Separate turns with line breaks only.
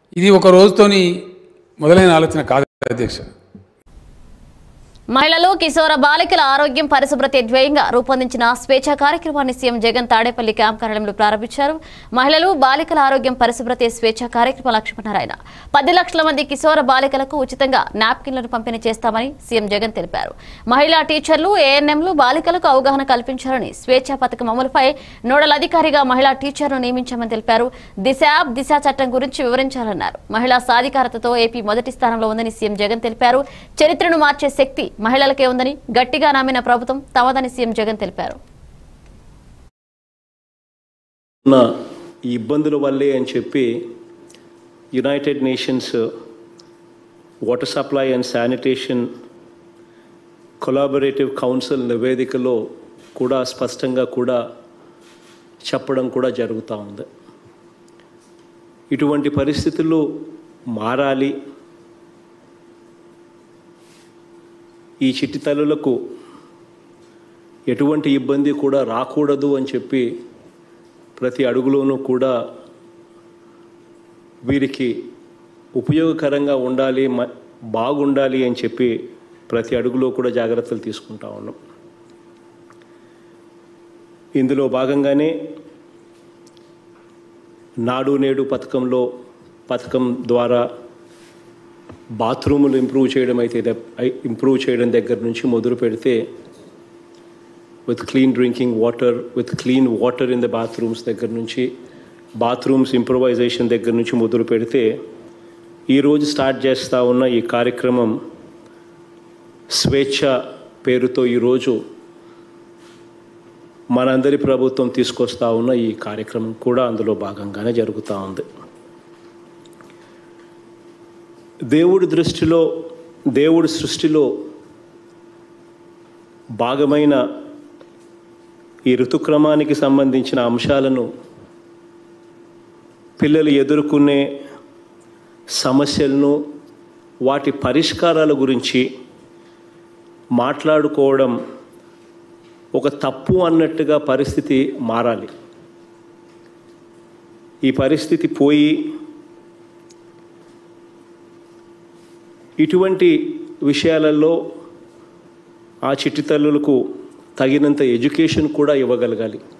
ఇది ఒక రోజుతోని మొదలైన ఆలోచన కాదు అధ్యక్ష
మహిళలు కిశోర బాలికల ఆరోగ్యం పరిశుభ్రత ధ్యేయంగా రూపొందించిన స్వేచ్ఛ కార్యక్రమాన్ని సీఎం జగన్ తాడేపల్లి క్యాంప్ కార్యాలయంలో ప్రారంభించారు మహిళలు బాలికల ఆరోగ్యం పరిశుభ్రత స్వేచ్ఛ కార్యక్రమ లక్ష్యమన్నారు ఆయన పది లక్షల మంది కిశోర బాలికలకు ఉచితంగా నాప్కిన్లను పంపిణీ చేస్తామని సీఎం జగన్ తెలిపారు మహిళా టీచర్లు ఏఎన్ఎంలు బాలికలకు అవగాహన కల్పించాలని స్వేచ్ఛ పథకం అమలుపై నోడల్ అధికారిగా మహిళా టీచర్ను నియమించామని తెలిపారు దిశ యాప్ దిశ చట్టం గురించి వివరించాలన్నారు మహిళా సాధికారతతో ఏపీ మొదటి స్థానంలో ఉందని సీఎం జగన్ తెలిపారు చరిత్రను మార్చే శక్తి మహిళలకే ఉందని గట్టిగా నమ్మిన ప్రభుత్వం తమదని సీఎం జగన్ తెలిపారు
ఉన్న ఈ ఇబ్బందుల వల్లే అని చెప్పి United Nations water supply and sanitation collaborative council నివేదికలో కూడా స్పష్టంగా కూడా చెప్పడం కూడా జరుగుతూ ఉంది ఇటువంటి పరిస్థితులు మారాలి ఈ చిట్టి తల్లులకు ఎటువంటి ఇబ్బంది కూడా రాకూడదు అని చెప్పి ప్రతి అడుగులోనూ కూడా వీరికి ఉపయోగకరంగా ఉండాలి మ- బాగుండాలి అని చెప్పి ప్రతి అడుగులో కూడా జాగ్రత్తలు తీసుకుంటా ఉన్నాం ఇందులో భాగంగానే నాడు నేడు పథకంలో పథకం ద్వారా బాత్రూములు ఇంప్రూవ్ చేయడం అయితే ద- ఐ- ఇంప్రూవ్ చేయడం దగ్గర నుంచి మొదలు పెడితే with clean drinking water with clean water in the bathrooms దగ్గర నుంచి బాత్రూమ్స్ ఇంప్రూవైజేషన్ దగ్గర నుంచి మొదలు పెడితే ఈరోజు స్టార్ట్ చేస్తూ ఉన్న ఈ కార్యక్రమం స్వేచ్ఛ పేరుతో ఈరోజు మనందరి ప్రభుత్వం తీసుకొస్తా ఉన్న ఈ కార్యక్రమం కూడా అందులో భాగంగానే జరుగుతూ ఉంది దేవుడి దృష్టిలో దేవుడి సృష్టిలో భాగమైన ఈ ఋతుక్రమానికి సంబంధించిన అంశాలను పిల్లలు ఎదుర్కొనే సమస్యలను వాటి పరిష్కారాల గురించి మాట్లాడుకోవడం ఒక తప్పు అన్నట్టుగా పరిస్థితి మారాలి ఈ పరిస్థితి పోయి ఇటువంటి విషయాలలో ఆ చిట్టి తల్లులకు తగినంత ఎడ్యుకేషన్ కూడా ఇవ్వగలగాలి